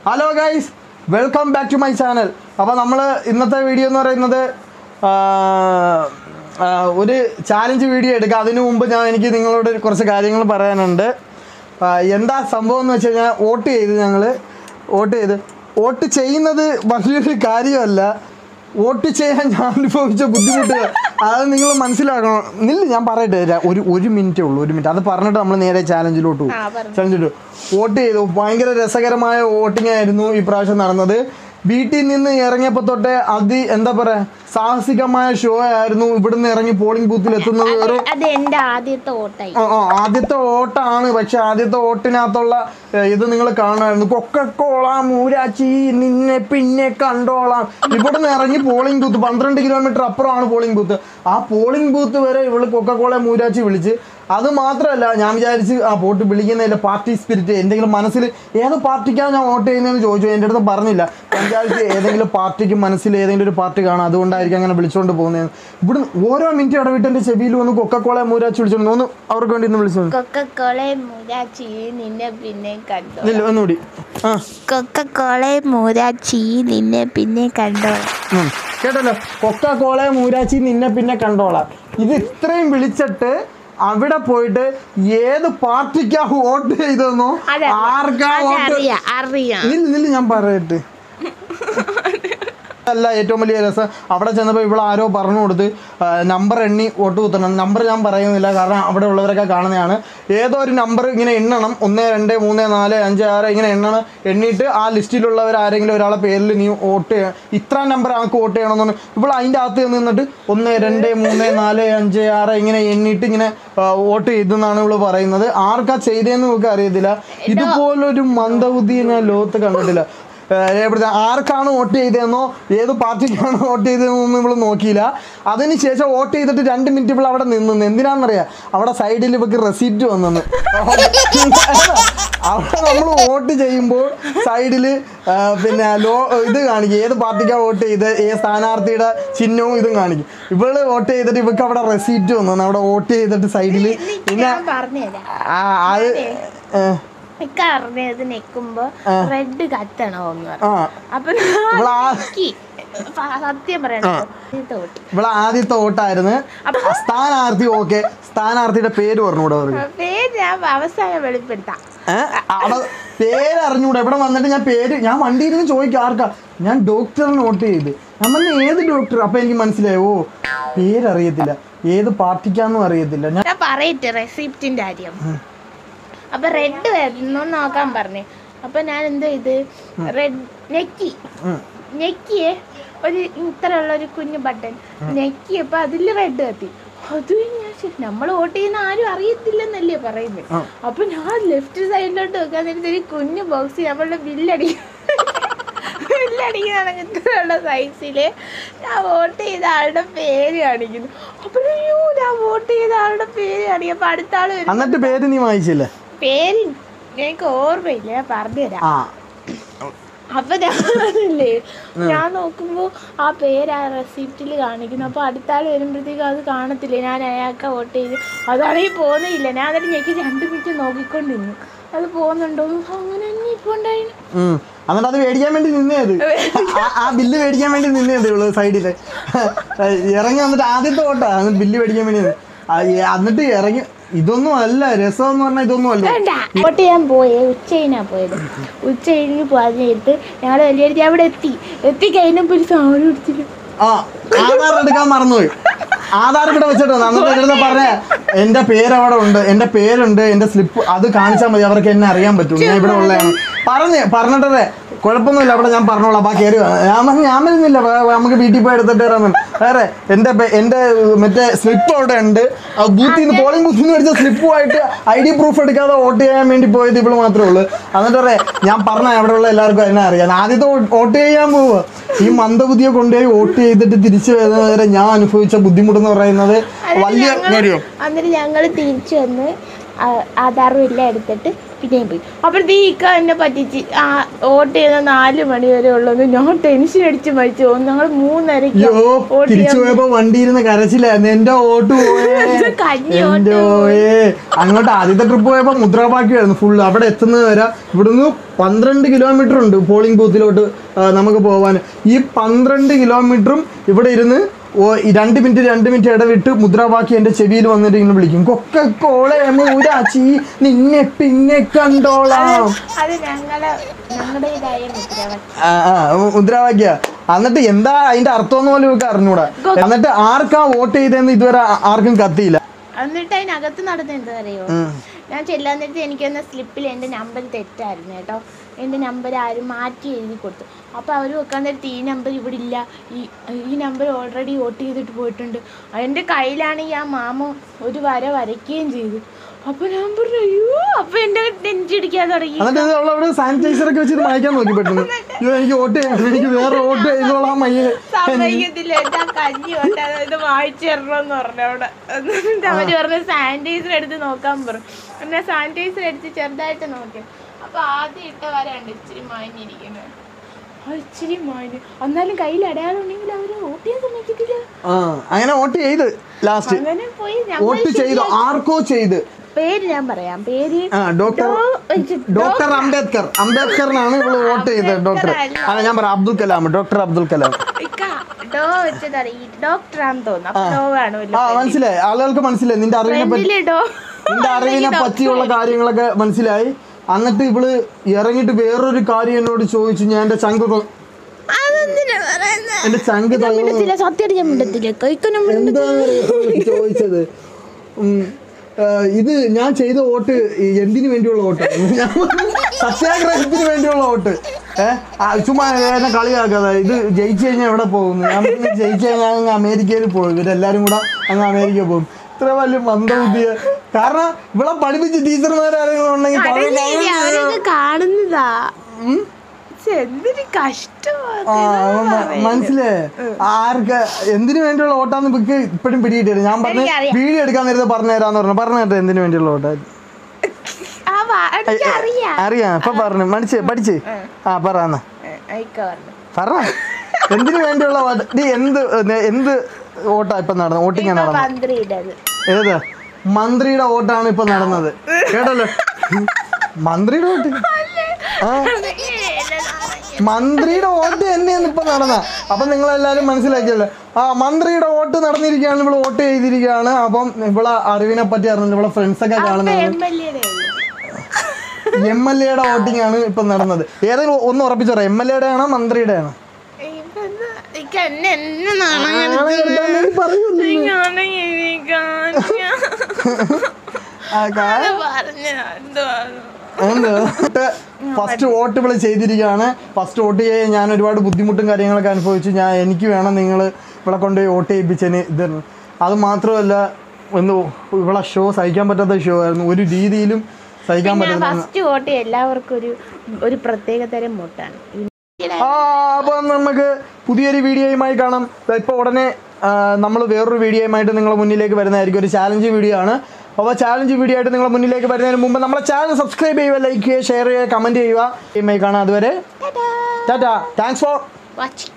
Hello guys welcome back to my channel അപ്പോൾ നമ്മൾ ഇന്നത്തെ വീഡിയോ എന്ന് പറയുന്നത് ആ, ആ, ഒരു ചാലഞ്ച് വീഡിയോ എടുക്കുക അതിനു മുമ്പ് ഞാൻ എനിക്ക് നിങ്ങളോട് കുറച്ച് കാര്യങ്ങൾ പറയാനുണ്ട് ആ, എന്താ സംഭവം എന്ന് വെച്ച് കഴിഞ്ഞാൽ വോട്ട് ചെയ്ത് ഞങ്ങൾ വോട്ട് ചെയ്ത് വോട്ട് ചെയ്യുന്നത് വലിയൊരു കാര്യമല്ല വോട്ട് ചെയ്യാൻ ഞാൻ അനുഭവിച്ച ബുദ്ധിമുട്ടുകൾ അത് നിങ്ങൾ മനസ്സിലാക്കണം നില്ല ഞാൻ പറയട്ടെ ര- ഒരു ഒരു മിനിറ്റേ ഉള്ളൂ ഒരു മിനിറ്റ് അത് പറഞ്ഞിട്ട് നമ്മൾ നേരെ ചാലഞ്ചിലോട്ട് പോകും ആ, പറഞ്ഞോ. ചാലഞ്ചിലോട്ട് വോട്ട് ചെയ്തു ഭയങ്കര രസകരമായ വോട്ടിംഗ് ആയിരുന്നു ഈ പ്രാവശ്യം നടന്നത് വീട്ടിൽ നിന്ന് ഇറങ്ങിയപ്പോൾ തൊട്ടേ അതി എന്താ പറയാ സാഹസികമായ ഷോ ആയിരുന്നു ഇവിടുന്ന് ഇറങ്ങി പോളിംഗ് ബൂത്തിൽ എത്തുന്നത് അത് ഒരു അത് എന്റെ ആദ്യത്തെ ഓട്ടായി ആ, ആ, ആദ്യത്തെ ഓട്ടാണ് പക്ഷെ ആദ്യത്തെ ഓട്ടിനകത്തുള്ള ഏ, ഇത് നിങ്ങൾ കാണുമായിരുന്നു കൊക്കക്കോളാം മൂരാച്ചി നിന്നെ പിന്നെ കണ്ടോളാം ഇവിടുന്ന് ഇറങ്ങി പോളിംഗ് ബൂത്ത് പന്ത്രണ്ട് കിലോമീറ്റർ അപ്പുറമാണ് പോളിംഗ് ബൂത്ത് ആ പോളിംഗ് ബൂത്ത് വരെ ഇവള് കൊക്കക്കോള മൂരാച്ചി വിളിച്ച് അത് മാത്രമല്ല ഞാൻ വിചാരിച്ച് ആ വോട്ട് വിളിക്കുന്നതില്ല പാർട്ടി സ്പിരിറ്റ് എന്തെങ്കിലും മനസ്സിൽ ഏത് പാർട്ടിക്കാണ് ഞാൻ വോട്ട് ചെയ്യുന്നതെന്ന് ചോദിച്ചു എൻ്റെ അടുത്ത് പറഞ്ഞില്ല ഞാൻ വിചാരിച്ച് ഏതെങ്കിലും പാർട്ടിക്ക് മനസ്സിൽ ഏതെങ്കിലും ഒരു പാർട്ടി കാണാം അതുകൊണ്ടായിരിക്കും അങ്ങനെ വിളിച്ചുകൊണ്ട് പോകുന്നത് ഇവിടുന്ന് ഓരോ മിനിറ്റ് ഇടവിട്ട് എൻ്റെ ചെവിയിൽ വന്ന് കൊക്കക്കോള മൂരാച്ചി വിളിച്ചോണ്ട് ഒന്ന് അവർക്ക് വേണ്ടി ഒന്ന് വിളിച്ചു കൊക്കക്കോളെ മുരാച്ചി നിന്നെ പിന്നെ കണ്ടോ ഇല്ല ഒന്നുകൂടി ആ കൊക്കക്കോളെ മുരാച്ചി നിന്നെ പിന്നെ കണ്ടോ ഉം. കേട്ടല്ലോ കൊക്ക കോള മൂരാച്ചി നിന്നെ പിന്നെ കണ്ടോളാം ഇത് ഇത്രയും വിളിച്ചിട്ട് അവിടെ പോയിട്ട് ഏത് പാർട്ടിക്കാ വോട്ട് ചെയ്തെന്നോ ആർക്കാ വോട്ട് അതറിയാം അറിയാം നില്ല നില്ല ഞാൻ പറയട്ടെ അല്ല ഏറ്റവും വലിയ രസം അവിടെ ചെന്നപ്പോൾ ഇവിടെ ആരോ പറഞ്ഞു കൊടുത്ത് നമ്പർ എണ്ണി വോട്ട് കുത്തണം നമ്പർ ഞാൻ പറയുന്നില്ല കാരണം അവിടെ ഉള്ളവരൊക്കെ കാണുന്നതാണ് ഏതോ ഒരു നമ്പർ ഇങ്ങനെ എണ്ണണം ഒന്ന് രണ്ട് മൂന്ന് നാല് അഞ്ച് ആറ് ഇങ്ങനെ എണ്ണണം എണ്ണിയിട്ട് ആ ലിസ്റ്റിലുള്ളവർ ആരെങ്കിലും ഒരാളെ പേരിൽ നീ വോട്ട് ചെയ്യണം ഇത്ര നമ്പർ ആൾക്ക് വോട്ട് ചെയ്യണം എന്ന് ഇവിടെ അതിൻ്റെ അകത്ത് നിന്നിട്ട് ഒന്ന് രണ്ട് മൂന്ന് നാല് അഞ്ച് ആറ് ഇങ്ങനെ എണ്ണിയിട്ട് ഇങ്ങനെ വോട്ട് ചെയ്തെന്നാണ് ഇവള് പറയുന്നത് ആർക്കാ ചെയ്തതെന്ന് നമുക്ക് അറിയത്തില്ല ഇതുപോലൊരു മന്ദബുദ്ധി ഞാൻ ലോകത്ത് കണ്ടിട്ടില്ല ഏഹ് എവിടുത്തെ ആർക്കാണ് വോട്ട് ചെയ്തതെന്നോ ഏത് പാർട്ടിക്കാണ് വോട്ട് ചെയ്തതെന്നൊന്നും ഇവള് നോക്കിയില്ല അതിനുശേഷം വോട്ട് ചെയ്തിട്ട് രണ്ട് മിനിറ്റ് ഇപ്പോൾ അവിടെ നിന്നു എന്തിനാണെന്നറിയാം അവിടെ സൈഡിൽ ഇവക്ക് റെസിപ്റ്റ് വന്നു അവിടെ നമ്മൾ വോട്ട് ചെയ്യുമ്പോൾ സൈഡിൽ പിന്നെ ലോ ഇത് കാണിക്കും ഏത് പാർട്ടിക്കാണ് വോട്ട് ചെയ്ത് ഏത് സ്ഥാനാർത്ഥിയുടെ ചിഹ്നവും ഇതും കാണിക്കും ഇവള് വോട്ട് ചെയ്തിട്ട് ഇവക്ക് അവിടെ റെസിപ്റ്റ് വന്നു അവിടെ വോട്ട് ചെയ്തിട്ട് സൈഡിൽ പിന്നെ ഞാൻ പറഞ്ഞുതരാം ആ, അത് ഏഹ്, ഇക്ക അറിഞ്ഞത് നെക്കുമ്പോ റെഡ് കത്തണോന്ന് പറഞ്ഞു ആ അപ്പൊ ഇവളാ സത്യം പറയണോ ആദ്യത്തെ ഓട്ട് ഇവിടെ ആദ്യത്തെ വോട്ടായിരുന്നു സ്ഥാനാർത്ഥി ഓക്കെ സ്ഥാനാർത്ഥിയുടെ പേര് പറഞ്ഞുകൂടെ അവർക്ക് പേര് ഞാൻ അവസാനം വെളിപ്പെടുത്താം ഏഹ് അവിടെ പേര് അറിഞ്ഞൂടെ ഇവിടെ വന്നിട്ട് ഞാൻ പേര് ഞാൻ വണ്ടിയിൽ നിന്ന് ചോദിക്കും ആർക്കാ ഞാൻ ഡോക്ടറിന് വോട്ട് ചെയ്ത് ഞാൻ പറഞ്ഞ ഏത് ഡോക്ടർ അപ്പൊ എനിക്ക് മനസ്സിലായി ഓ പേരറിയത്തില്ല ഏത് പാർട്ടിക്കാന്നും അറിയത്തില്ല ഞാൻ ഞാൻ പറയട്ടെ റെസിപ്റ്റിന്റെ കാര്യം അപ്പൊ റെഡ് വരുന്നു നോക്കാൻ പറഞ്ഞു അപ്പൊ ഞാൻ എന്തോ ഇത് റെഡ് നെക്കി ഉം. നെക്കിയെ ഒരു ഇത്രയുള്ള ഒരു കുഞ്ഞു ബട്ടൺ നെക്കിയപ്പോ അതിൽ റെഡ് കത്തി അത് ഞാൻ ശരി നമ്മൾ വോട്ട് ചെയ്യുന്ന ആരും അറിയത്തില്ലെന്നല്ലേ പറയുന്നത് ആ. അപ്പൊ ഞാൻ ലെഫ്റ്റ് സൈഡിലോട്ട് വെക്കാൻ നേരത്തെ ഒരു കുഞ്ഞു ബോക്സ് നമ്മളുടെ ബില്ലടി ബില്ലടിക്കുന്ന ഇത്രയുള്ള സൈസില് ഞാൻ വോട്ട് ചെയ്ത ആളുടെ പേര് കാണിക്കുന്നു അപ്പോഴയ്യോ ഞാൻ വോട്ട് ചെയ്ത ആളുടെ പേര് കാണിക്കും അപ്പൊ അടുത്ത ആള് വരും എന്നിട്ട് പേര് നീ വായിച്ചില്ലേ പേര് എനിക്ക് ഓർമ്മയില്ല ഞാൻ പറഞ്ഞുതരാം ആ അപ്പൊ ഞാനില്ലേ ഞാൻ നോക്കുമ്പോ ആ പേര് ആ റെസിപ്റ്റിൽ കാണിക്കുന്നു അപ്പൊ അടുത്ത ആൾ വരുമ്പോഴത്തേക്കും അത് കാണത്തില്ല ഞാൻ അയാൾക്ക് വോട്ട് ചെയ്ത് അതാണെങ്കിൽ പോകുന്നില്ല ഞാൻ എന്നിട്ട് ഞെക്കി രണ്ട് മിനിറ്റ് നോക്കിക്കൊണ്ടിരുന്നു അത് പോകുന്നുണ്ടോ അങ്ങനെ തന്നെ ഇപ്പൊ ഉണ്ടായിരുന്നു ഉം. എന്നിട്ട് അത് മേടിക്കാൻ വേണ്ടി നിന്നേത് ആ- ആ ബില്ല് മേടിക്കാൻ വേണ്ടി നിന്നേത് ഇവള് സൈഡില് ഇറങ്ങി വന്നിട്ട് ആദ്യത്തെ ഓട്ടാ എന്നിട്ട് ബില്ല് മേടിക്കാൻ വേണ്ടി നിന്ന്. ആ, ഈ- എന്നിട്ട് ഇറങ്ങി ഇതൊന്നും അല്ല രസം എന്ന് പറഞ്ഞാൽ ഇതൊന്നും അല്ല വേണ്ട വോട്ട് ചെയ്യാൻ പോയേ ഉച്ച കഴിഞ്ഞാ പോയത് ഉച്ച കഴിഞ്ഞ് പോകാൻ നേരത്ത് ഞങ്ങൾ വലിയ അവിടെ എത്തി എത്തി കഴിഞ്ഞപ്പോൾ ഒരു സാധനം എടുത്തില്ല ആ ആധാർ എടുക്കാൻ മറന്നുപോയി ആധാർ ഇവിടെ വെച്ചിട്ട് വന്നു. അന്നത്തെ എൻ്റെ അടുത്ത് പറഞ്ഞ എന്റെ പേര് അവിടെ ഉണ്ട് എന്റെ പേരുണ്ട് എന്റെ സ്ലിപ്പ് അത് കാണിച്ചാൽ മതി അവർക്ക് എന്നെ അറിയാൻ പറ്റും ഞാൻ ഇവിടെ ഉള്ളതാണ് പറഞ്ഞ് പറഞ്ഞിട്ടേ കുഴപ്പമൊന്നുമില്ല അവിടെ ഞാൻ പറഞ്ഞോളാം ബാ കയറി വാ. ഞാൻ പറഞ്ഞു ഞാൻ വരുന്നില്ല വേ- വേ- നമുക്ക് വീട്ടിൽ പോയി എടുത്തിട്ട് വരാൻ വേറെ എന്റെ പേ- എന്റെ മറ്റേ സ്ലിപ്പ് അവിടെ ഉണ്ട് ആ ബൂത്തിൽ നിന്ന് പോളിംഗ് ബൂത്തിൽ നിന്ന് മേടിച്ച സ്ലിപ്പുമായിട്ട് ഐ ഡി പ്രൂഫ് എടുക്കാതെ വോട്ട് ചെയ്യാൻ വേണ്ടി പോയത് ഇവള് മാത്രമേ ഉള്ളൂ എന്നിട്ട് പറയാം ഞാൻ പറഞ്ഞ അവിടെ ഉള്ള എല്ലാവർക്കും എന്നെ അറിയാം ആദ്യത്തെ വോ- വോട്ട് ചെയ്യാൻ പോവുക ഈ മന്ദബുദ്ധിയെ കൊണ്ടുപോയി വോട്ട് ചെയ്തിട്ട് തിരിച്ചു വരുന്നത് വരെ ഞാൻ അനുഭവിച്ച ബുദ്ധിമുട്ടെന്ന് പറയുന്നത് വലിയ കാര്യം അന്നിട്ട് ഞങ്ങൾ തിരിച്ചു വന്ന് ആ- ആധാറും എല്ലാം എടുത്തിട്ട് പിന്നെയും പോയി അപ്പോഴത്തേക്ക് എന്നെ പറ്റിച്ച് ആ വോട്ട് ചെയ്ത നാല് മണി വരെ ഉള്ളത് ഞാൻ ടെൻഷൻ അടിച്ച് മരിച്ചു പോകും ഞങ്ങൾ മൂന്നരയ്ക്ക് അയ്യോ വോട്ട് തിരിച്ചു പോയപ്പോ വണ്ടി ഇരുന്ന് കരച്ചില്ലായിരുന്നു എന്റെ ഓട്ട് പോയേ കഞ്ഞി എന്റെ ഓയേ അങ്ങോട്ട് ആദ്യത്തെ ട്രിപ്പ് പോയപ്പോ മുദ്രാവാക്യമായിരുന്നു ഫുള്ള് അവിടെ എത്തുന്നത് വരെ ഇവിടുന്ന് പന്ത്രണ്ട് കിലോമീറ്റർ ഉണ്ട് പോളിംഗ് ബൂത്തിലോട്ട് ആ, നമുക്ക് പോവാൻ ഈ പന്ത്രണ്ട് കിലോമീറ്ററും ഇവിടെ ഇരുന്ന് ഓ ഈ രണ്ട് മിനിറ്റ് രണ്ട് മിനിറ്റ് ഇടവിട്ട് മുദ്രാവാക്യം എന്റെ ചെവിയിൽ വന്നിട്ട് ഇങ്ങനെ വിളിക്കും കൊക്ക കോളെ മൂരാച്ചി നിന്നെ പിന്നെ കണ്ടോളാം അത് ഞങ്ങളെ ഞങ്ങളുടേതായ മുദ്രാവാക്യം ആ, ആ, മുദ്രാവാക്യ എന്നിട്ട് എന്താ അതിന്റെ അർത്ഥം എന്ന് പോലും ഇവർക്ക് അറിഞ്ഞൂടാ എന്നിട്ട് ആർക്കാ വോട്ട് ചെയ്തതെന്ന് ഇതുവരെ ആ- ആർക്കും കത്തിയില്ല എന്നിട്ട് അതിനകത്ത് നടന്ന എന്താ അറിയോ ഞാൻ ചെല്ലാൻ നേരത്തെ എനിക്കൊന്ന് സ്ലിപ്പിൽ എൻ്റെ നമ്പർ തെറ്റായിരുന്നു കേട്ടോ എൻ്റെ നമ്പർ ആരും മാറ്റി എഴുതി കൊടുത്തു അപ്പോൾ അവർ വെക്കാൻ നേരത്തെ ഈ നമ്പർ ഇവിടെ ഇല്ല ഈ ഈ നമ്പർ ഓൾറെഡി വോട്ട് ചെയ്തിട്ട് പോയിട്ടുണ്ട് എൻ്റെ കയ്യിലാണെങ്കിൽ ആ മാമ ഒരു വര വരയ്ക്കുകയും ചെയ്തു അപ്പോൾ ഞാൻ പറഞ്ഞു അയ്യോ അപ്പോൾ എൻ്റെ ടെൻഷൻ അടിക്കാൻ തുടങ്ങി എന്നിട്ട് ഇത് അവളവിടെ സാനിറ്റൈസർ ഒക്കെ വെച്ചിട്ട് മായ്ക്കാൻ നോക്കി പെട്ടെന്ന് അയ്യോ എനിക്ക് വോട്ട് ചെയ്യണം എനിക്ക് വേറെ വോട്ട് ചെയ്തോളാം മയ്യേ സമ്മതിക്കത്തില്ല എൻ്റെ ആ കഞ്ഞി കൊണ്ട് ഇത് വായിച്ചു തരണമെന്ന് പറഞ്ഞു അവിടെ എന്നിട്ട് അവര് പറഞ്ഞു സാനിറ്റൈസർ എടുത്ത് നോക്കാൻ പറഞ്ഞു എന്നാ സാനിറ്റൈസർ എടുത്ത് ചെറുതായിട്ട് നോക്കി അപ്പൊ ആദ്യം ഇട്ട വരാണ്ട് ഇച്ചിരി മാഞ്ഞിരിക്കുന്നത് ആ ഇച്ചിരി മാഞ്ഞ് എന്നാലും കയ്യിൽ അടയാളം ഉണ്ടെങ്കിൽ അവര് വോട്ട് ചെയ്യാൻ സമ്മതിക്കത്തില്ല ആ അങ്ങനെ വോട്ട് ചെയ്ത് ലാസ്റ്റ് അങ്ങനെ പോയി ഞങ്ങൾ വോട്ട് ചെയ്തു ആർക്കോ ചെയ്ത് പേര് ഞാൻ പറയാം പേര് ആ ഡോക്ടർ ഡോ- വെച്ച് ഡോക്ടർ അംബേദ്കർ അംബേദ്കറിനാണ് ഇവള് വോട്ട് ചെയ്തത് ഡോക്ടർ അല്ല ഞാൻ പറയാം അബ്ദുൽ കലാം ഡോക്ടർ അബ്ദുൽ കലാം ഇക്ക, ഡോ വെച്ചതാണ് ഈ ഡോക്ടറാന്ന് തോന്നുന്നു അപ്പൊ ഡോ ആ കാണുമല്ലോ മനസ്സിലായി ആളുകൾക്ക് മനസ്സിലായി നിന്റെ അറിവിനെ പറ്റി ഫ്രണ്ടില് ഡോ നിന്റെ അറിവിനെ പറ്റിയുള്ള കാര്യങ്ങളൊക്കെ മനസ്സിലായി എന്നിട്ട് ഇവള് ഇറങ്ങിയിട്ട് വേറൊരു കാര്യം എന്നോട് ചോദിച്ചു ഞാൻ എന്റെ ചങ്ക് തൊ- അതെന്തിനാ പറയുന്നത് എന്റെ ചങ്ക് തന്നു മിണ്ടത്തില്ല സത്യമായിട്ട് ഞാൻ മിണ്ടത്തില്ല കൈക്കൊന്നും എന്താണ് ചോദിച്ചത് ഉം, ആ, ഇത് ഞാൻ ചെയ്ത വോട്ട് ഈ എന്തിനു വേണ്ടിയുള്ള വോട്ടാണ് ഞാൻ പറഞ്ഞു, സത്യാഗ്രഹത്തിന് വേണ്ടിയുള്ള വോട്ട് ഏഹ് ചുമ്മാ എന്നെ കളിയാക്കാതെ ഇത് ജയിച്ചു കഴിഞ്ഞാൽ എവിടെ പോകുന്നു ഞാൻ പറഞ്ഞു, ജയിച്ചു കഴിഞ്ഞാൽ അങ്ങ് അമേരിക്കയിൽ പോകും ഇവരെല്ലാരും കൂടെ അങ്ങ് അമേരിക്ക പോകും ഇത്ര വലിയ മന്ദബുദ്ധിയ കാരണം ഇവിടെ പഠിപ്പിച്ച ടീച്ചർമാരാരെങ്കിലും ഉണ്ടെങ്കിൽ അതല്ലേ, അവരൊക്കെ കാണുന്നതാ ശ്ശെ, എന്തൊരു കഷ്ടമാണ് ആ, മ- മനസ്സിലായേ ആർക്ക് എന്തിനു വേണ്ടിയുള്ള വോട്ടാന്ന് ഇപ്പൊ ഇപ്പോഴും പിടിയിട്ടില്ല ഞാൻ പറഞ്ഞു എനിക്കറിയാം. വീഡിയോ എടുക്കാൻ നേരത്തെ പറഞ്ഞു തരാന്ന് പറഞ്ഞു പറഞ്ഞു കേട്ടോ എന്തിനു വേണ്ടിയുള്ള വോട്ടാ ആ വാ- എനിക്കറിയാം അറിയാം ഇപ്പൊ പറഞ്ഞു പഠിച്ച് പഠിച്ച് ആ പറ എന്നാ അയക്ക പറഞ്ഞു പറ എന്തിനു വേണ്ടിയുള്ള വോട്ട് നീ എന്ത് നെ- എന്ത് വോട്ടാ ഇപ്പൊ നടന്നത് വോട്ടിങ് ഇപ്പൊ നടന്നത് മന്ത്രിയുടേത് ഏത് മന്ത്രിയുടെ വോട്ടാണ് ഇപ്പൊ നടന്നത് കേട്ടല്ലോ മന്ത്രിയുടെ വോട്ട് ആ മന്ത്രിയുടെ വോട്ട് തന്നെയാണ് ഇപ്പൊ നടന്ന അപ്പൊ നിങ്ങൾ എല്ലാരും മനസ്സിലാക്കിയല്ലോ ആ മന്ത്രിയുടെ വോട്ട് നടന്നിരിക്കുകയാണ് ഇവിടെ വോട്ട് ചെയ്തിരിക്കുകയാണ് അപ്പം ഇവിടെ അറിവിനെ പറ്റി അറിഞ്ഞില്ല ഇവിടെ ഫ്രണ്ട്സ് ഒക്കെ കാണുന്നത് എം എൽ എയുടെ എം എൽ എയുടെ വോട്ടിംഗ് ആണ് ഇപ്പൊ നടന്നത് ഏതെങ്കിലും ഒന്ന് ഉറപ്പിച്ചു പറയാം എം എൽ എയുടെ ആണോ മന്ത്രിയുടെ ആണോ ഇപ്പൊ എന്താ എനിക്ക് എന്നെ എന്നെ നാണം പറഞ്ഞ എന്തുവാണ് ഫസ്റ്റ് വോട്ട് ഇവിടെ ചെയ്തിരിക്കുകയാണ് ഫസ്റ്റ് വോട്ട് ചെയ്യാൻ ഞാൻ ഒരുപാട് ബുദ്ധിമുട്ടും കാര്യങ്ങളൊക്കെ അനുഭവിച്ചു ഞാൻ എനിക്ക് വേണം നിങ്ങൾ ഇവിടെ കൊണ്ടുപോയി വോട്ട് ചെയ്യിപ്പിച്ചതിന് ഇത് അത് മാത്രമല്ല ഒന്ന് ഇവിടെ ഷോ സഹിക്കാൻ പറ്റാത്ത ഷോ ആയിരുന്നു ഒരു രീതിയിലും സഹിക്കാൻ പറ്റുന്ന ഫസ്റ്റ് വോട്ട് എല്ലാവർക്കും ഒരു ഒരു പ്രത്യേക തരം വോട്ടാണ് ആ അപ്പം നമുക്ക് പുതിയൊരു വീഡിയോയുമായി കാണാം ഇപ്പോൾ ഉടനെ നമ്മൾ വേറൊരു വീഡിയോയുമായിട്ട് നിങ്ങളുടെ മുന്നിലേക്ക് വരുന്നതായിരിക്കും ഒരു ചാലഞ്ച് വീഡിയോ ആണ് അപ്പോൾ ചാലഞ്ച് വീഡിയോ ആയിട്ട് നിങ്ങളുടെ മുന്നിലേക്ക് വരുന്നതിന് മുമ്പ് നമ്മളെ ചാനൽ സബ്സ്ക്രൈബ് ചെയ്യുക ലൈക്ക് ചെയ്യുക ഷെയർ ചെയ്യുക കമൻറ്റ് ചെയ്യുക ഗെയിമായി കാണാം അതുവരെ ടാറ്റാ താങ്ക്സ് ഫോർ വാച്ചിങ്